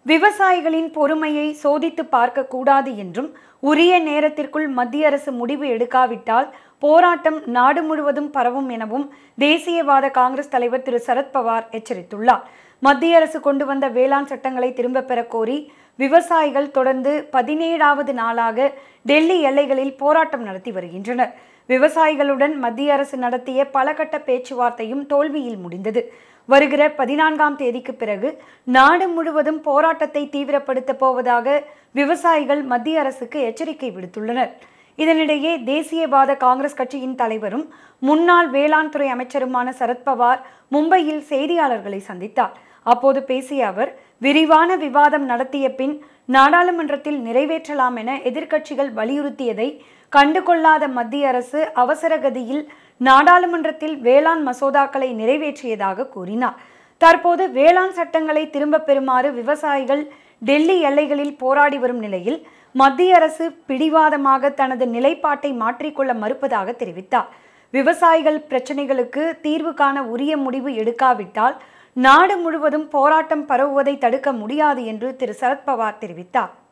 விவசாயிகளின் பொறுமையை சோதித்து பார்க்க கூடாது என்றும் உரிய நேரத்திற்குள் மத்திய அரசு முடிவு எடுக்காவிட்டால் போராட்டம் நாடு முழுவதும் பரவும் எனவும் தேசியவாத காங்கிரஸ் தலைவர் திரு சரத்பவார் எச்சரித்துள்ளார் மத்திய அரசு கொண்டு வந்த வேளாண் சட்டங்களை திரும்பப் பெறக் கோரி விவசாயிகள் தொடர்ந்து பதினேழாவது நாளாக டெல்லி எல்லைகளில் போராட்டம் நடத்தி வருகின்றனர் விவசாயிகளுடன் மத்திய அரசு நடத்திய பல கட்ட பேச்சுவார்த்தையும் தோல்வியில் முடிந்தது வருகிற பதினான்காம் தேதிக்கு பிறகு நாடு முழுவதும் போராட்டத்தை தீவிரப்படுத்த போவதாக விவசாயிகள் மத்திய அரசுக்கு எச்சரிக்கை விடுத்துள்ளனர் இதனிடையே தேசியவாத காங்கிரஸ் கட்சியின் தலைவரும் முன்னாள் வேளாண் துறை அமைச்சருமான சரத்பவார் மும்பையில் செய்தியாளர்களை சந்தித்தார் அப்போது பேசிய அவர் விரிவான விவாதம் நடத்திய பின் நாடாளுமன்றத்தில் நிறைவேற்றலாம் என எதிர்க்கட்சிகள் வலியுறுத்தியதை கண்டுகொள்ளாத மத்திய அரசு அவசரகதியில் நாடாளுமன்றத்தில் வேளாண் மசோதாக்களை நிறைவேற்றியதாக கூறினார் தற்போது வேளாண் சட்டங்களை திரும்பப் பெறுமாறு விவசாயிகள் டெல்லி எல்லைகளில் போராடி வரும் நிலையில் மத்திய அரசு பிடிவாதமாக தனது நிலைப்பாட்டை மாற்றிக்கொள்ள மறுப்பதாக தெரிவித்தார் விவசாயிகள் பிரச்சனைகளுக்கு தீர்வு காண உரிய முடிவு எடுக்காவிட்டால் நாடு முழுவதும் போராட்டம் பரவுவதை தடுக்க முடியாது என்று திரு சரத்பவார் தெரிவித்தார்